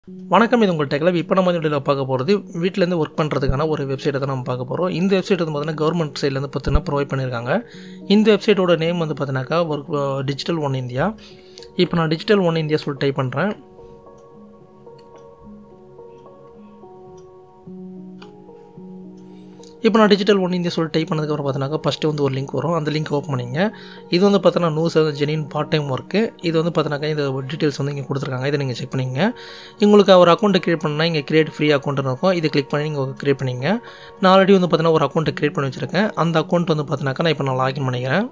வணக்கம் இது உங்கள் டெக்லப் இப்போ நம்ம இந்த வீடியோவில் பார்க்க போகிறது வீட்டிலேருந்து ஒர்க் பண்ணுறதுக்கான ஒரு வெப்சைட்டை தான் நம்ம பார்க்க போகிறோம் இந்த வெப்சைட் வந்து பார்த்தீங்கன்னா கவர்மெண்ட் சைட்லேருந்து பார்த்தீங்கன்னா ப்ரொவைட் பண்ணியிருக்காங்க இந்த வெப்சைட்டோட நேம் வந்து பார்த்தீங்கன்னாக்கா ஒர்க் டிஜிட்டல் ஒன் இந்தியா இப்போ நான் டிஜிட்டல் ஒன் இந்தியா சொல்லி டைப் பண்ணுறேன் இப்போ நான் டிஜிட்டல் ஒன் இந்தியா சொல்லி டைப் பண்ணதுக்கப்புறம் பார்த்தீங்கன்னா ஃபஸ்ட்டு வந்து ஒரு லிங்க் வரும் அந்த லிங்க் ஓப்பன் பண்ணிங்க இது வந்து பார்த்தோன்னா நியூஸ் ஜெனின் பார்ட் டைம் ஒர்க்கு இது வந்து பார்த்தீங்கன்னா இந்த டீட்டெயில்ஸ் வந்து இங்கே கொடுத்துருக்காங்க இதை நீங்கள் செக் பண்ணிங்க உங்களுக்கு ஒரு அக்கௌண்ட்டை க்ரியேட் பண்ணால் இங்கே கிரியேட் ஃப்ரீ அக்கௌண்ட் இருக்கும் இதை கிளிக் பண்ணி நீங்கள் க்ரியேட் பண்ணிங்க நான் ஆல்ரெடி வந்து பார்த்தீங்கன்னா ஒரு அக்கௌண்ட்டை க்ரியேட் பண்ணி வச்சுருக்கேன் அந்த அக்கௌண்ட் வந்து பார்த்தீங்கன்னாக்கா நான் இப்போ நான் லாகின் பண்ணிக்கிறேன்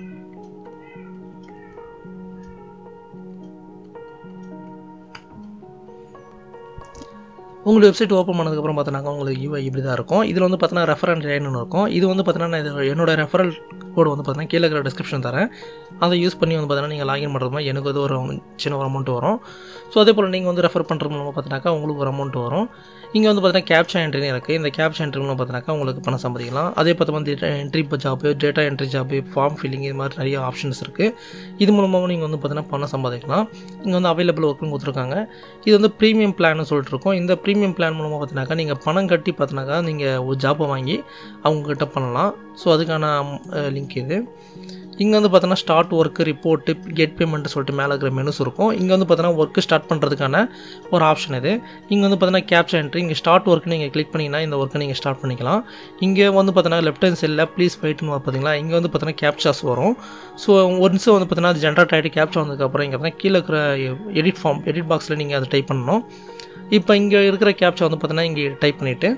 உங்களுக்கு வெப்சைட் ஓப்பன் பண்ணதுக்கப்புறம் பார்த்தோன்னாக்கா உங்களுக்கு யூஐ இப்படி தான் இருக்கும் இதில் வந்து பார்த்தீங்கன்னா ரெஃபரல் ரேன்னு இருக்கும் இது வந்து பார்த்தீங்கன்னா இது என்னோட ரெஃபரல் கோடு வந்து பார்த்தீங்கன்னா கீழே இருக்கிற டிஸ்கிரிப்ஷன் தரேன் அதை யூஸ் பண்ணி வந்து பார்த்தீங்கன்னா நீங்கள் லாகின் பண்ணுறது மாதிரி எனக்கு வந்து ஒரு சின்ன ஒரு அமௌண்ட் வரும் ஸோ அதே போல் நீங்கள் வந்து ரெஃபர் பண்ணுறது மூலமாக பார்த்தீங்கன்னாக்கா உங்களுக்கு ஒரு அமௌண்ட் வரும் இங்கே வந்து பார்த்தீங்கன்னா கேப்சா என்ட்ரினு இருக்குது இந்த கேப்சா என்ட்ரி மூலம் பார்த்தீங்கன்னாக்கா உங்களுக்கு பணம் சம்பாதிக்கலாம் அதே பார்த்து வந்து entry job data entry job form filling இது மாதிரி நிறைய ஆப்ஷன்ஸ் இருக்குது இது மூலமாக நீங்கள் வந்து பார்த்தீங்கன்னா பணம் சம்பாதிக்கலாம் இங்கே வந்து அவைலபிள் ஒர்க்குன்னு கொடுத்துருக்காங்க இது வந்து ப்ரீமியம் பிளான்னு சொல்லிட்டு இருக்கோம் இந்த ப்ரீமியம் பிளான் மூலமாக பார்த்தீங்கன்னாக்கா நீங்கள் பணம் கட்டி பார்த்தினாக்கா நீங்கள் ஒரு ஜாப்பை வாங்கி அவங்கக்கிட்ட பண்ணலாம் ஸோ அதுக்கான லிங்க் இது இங்கே வந்து பார்த்தோன்னா start work report get payment சொல்லிட்டு மேலே இருக்கிற மெனுஸ் இருக்கும் இங்கே வந்து பார்த்தோன்னா ஒர்க்கு ஸ்டார்ட் பண்ணுறதுக்கான ஒரு ஆப்ஷன் இது இங்கே வந்து பார்த்தோன்னா கேப்சர் என்ட்ரி இங்கே ஸ்டார்ட் ஒர்க்கு நீங்கள் கிளிக் பண்ணிங்கன்னா இந்த ஒர்க்கை நீங்கள் ஸ்டார்ட் பண்ணிக்கலாம் இங்கே வந்து பார்த்தோன்னா லெஃப்ட் ஹேண்ட் சைடில் ப்ளீஸ் வெயிட்னு பார்த்தீங்களா இங்கே வந்து பார்த்தோன்னா கேப்சாஸ் வரும் ஸோ ஒன்ஸ் வந்து பார்த்தீங்கன்னா அது ஜென்ரேட் ஆகிட்டு கேப்சா வந்ததுக்கப்புறம் இங்கே பார்த்தீங்கன்னா கீழே இருக்கிற எடிட் ஃபார்ம் எடிட் பாக்ஸில் நீங்கள் அதை டைப் பண்ணணும் இப்போ இங்கே இருக்கிற கேப்சா வந்து பார்த்தீங்கன்னா இங்கே டைப் பண்ணிவிட்டு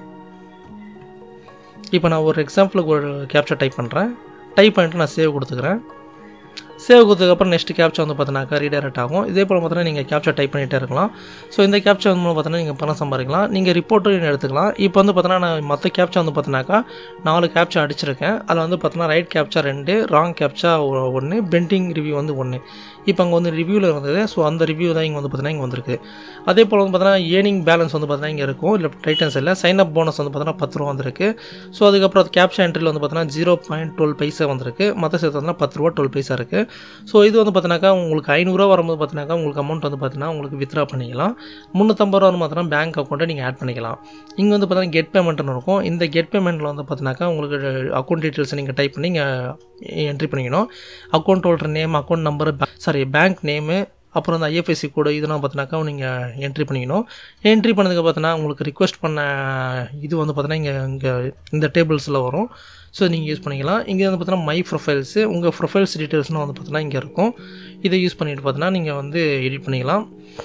இப்போ நான் ஒரு எக்ஸாம்பிளுக்கு ஒரு கேப்சா டைப் பண்ணுறேன் டைப் பண்ணிட்டு நான் சேவ் கொடுத்துக்கிறேன் சேவ் கொடுத்ததுக்கப்புறம் நெக்ஸ்ட் கேப்சா வந்து பார்த்தீங்கன்னாக்கா ரீடைரக்ட் ஆகும் இதே போல் பார்த்தீங்கன்னா நீங்கள் கேப்சா டைப் பண்ணிகிட்டே இருக்கலாம் ஸோ இந்த கேப்சா வந்து பார்த்தீங்கன்னா நீங்கள் பணம் சம்பாதிக்கலாம் நீங்கள் ரிப்போர்ட்டும் எடுத்துக்கலாம் இப்போ வந்து பார்த்தீங்கன்னா நான் மற்ற கேப்சா வந்து பார்த்தீங்கன்னாக்கா நாலு கேப்சா அடிச்சிருக்கேன் அதில் வந்து பார்த்தீங்கன்னா ரைட் கேப்சா ரெண்டு ராங் கேப்சா ஒன்று பெண்டிங் ரிவ்யூ வந்து ஒன்று இப்போ அங்கே வந்து ரிவ்யூவில் இருந்தது ஸோ அந்த ரிவ்யூ தான் இங்கே வந்து பார்த்தீங்கன்னா இங்கே வந்திருக்கு அதே போல் வந்து பார்த்தீங்கன்னா ஏர்னிங் பேலன்ஸ் வந்து பார்த்தீங்கன்னா இங்கே இருக்கும் இல்லை டைட்டன்ஸ் இல்லை சைன் அப் போனஸ் வந்து பார்த்தீங்கன்னா பத்து ரூபா வந்திருக்கு ஸோ அதுக்கப்புறம் அது கேப்ஷா என்ட்ரியில் வந்து பார்த்தீங்கன்னா ஜீரோ பாயிண்ட் டுவெல் பைசா வந்திருக்கு மற்ற சேர்த்து வந்து பத்து ரூபா டுவெல் பைசா இருக்குது ஸோ இது வந்து பார்த்தீங்கன்னாக்கா உங்களுக்கு ஐநூறுரூவா வரும்போது பார்த்தீங்கன்னாக்கா உங்களுக்கு அமௌண்ட் வந்து பார்த்தீங்கன்னா உங்களுக்கு வித்ரா பண்ணிக்கலாம் முந்நூற்றம்பது ரூபா பார்த்தீங்கன்னா பேங்க் அக்கௌண்ட்டை நீங்கள் ஆட் பண்ணிக்கலாம் இங்கே வந்து பார்த்தீங்கன்னா கெட் பேமெண்ட்னு இருக்கும் இந்த கெட் பேமெண்ட்டில் வந்து பார்த்தீங்கன்னாக்கா உங்களுக்கு அக்கௌண்ட் டீட்டெயில்ஸ் நீங்கள் டைப் பண்ணி நீங்கள் என்ட்ரி பண்ணிக்கணும் account holder name account number sorry bank name அப்புறம் அந்த ஐஎஃப்எஸ்சி கோடு இதெல்லாம் பார்த்தினாக்கா நீங்கள் என்ட்ரி பண்ணிக்கணும் என்ட்ரி பண்ணதுக்கு பார்த்தீங்கன்னா உங்களுக்கு ரிக்வெஸ்ட் பண்ண இது வந்து பார்த்தீங்கன்னா இங்கே இங்கே இந்த டேபிள்ஸில் வரும் ஸோ நீங்கள் யூஸ் பண்ணிக்கலாம் இங்கே வந்து பார்த்தீங்கன்னா மை ப்ரொஃபைல்ஸு உங்கள் ப்ரொஃபைல்ஸ் டீட்டெயில்ஸ்னு வந்து பார்த்தீங்கன்னா இங்கே இருக்கும் இதை யூஸ் பண்ணிட்டு பார்த்தீங்கன்னா நீங்கள் வந்து எடிட் பண்ணிக்கலாம்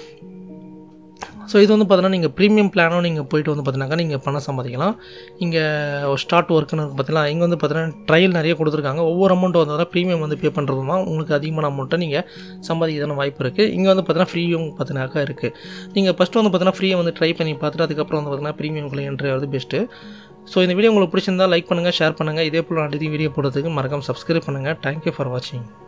ஸோ இது வந்து பார்த்தீங்கன்னா நீங்கள் ப்ரீமியம் பிளானும் நீங்கள் போயிட்டு வந்து பார்த்தீங்கன்னாக்கா நீங்கள் பணம் சம்பாதிக்கலாம் இங்கே ஸ்டார்ட் ஒர்க்குன்னு பார்த்தீங்கன்னா இங்கே வந்து பார்த்தீங்கன்னா ட்ரையல் நிறைய கொடுத்துருக்காங்க ஒவ்வொரு அமௌண்ட் வந்தால் ப்ரீமியம் வந்து பே பண்ணுறதுமா உங்களுக்கு அதிகமான அமௌண்ட்டை நீங்கள் சம்பாதிக்கிறதான வாய்ப்பு இருக்குது இங்கே வந்து பார்த்தீங்கன்னா ஃப்ரீயும் பார்த்தீங்கன்னாக்கா இருக்குது நீங்கள் ஃபஸ்ட்டு வந்து பார்த்தீங்கன்னா ஃப்ரீயை வந்து ட்ரை பண்ணி பார்த்துட்டு அதுக்கப்புறம் வந்து பார்த்தீங்கன்னா ப்ரீமியம் என்ட்ரி ஆகுது பெஸ்ட்டு ஸோ இந்த வீடியோ உங்களுக்கு பிடிச்சிருந்தால் லைக் பண்ணுங்கள் ஷேர் பண்ணுங்கள் இதே போல் அடுத்த வீடியோ போடுறதுக்கு மறக்காம சப்ஸ்கிரைப் பண்ணுங்கள் தேங்க்யூ ஃபார் வாட்சிங்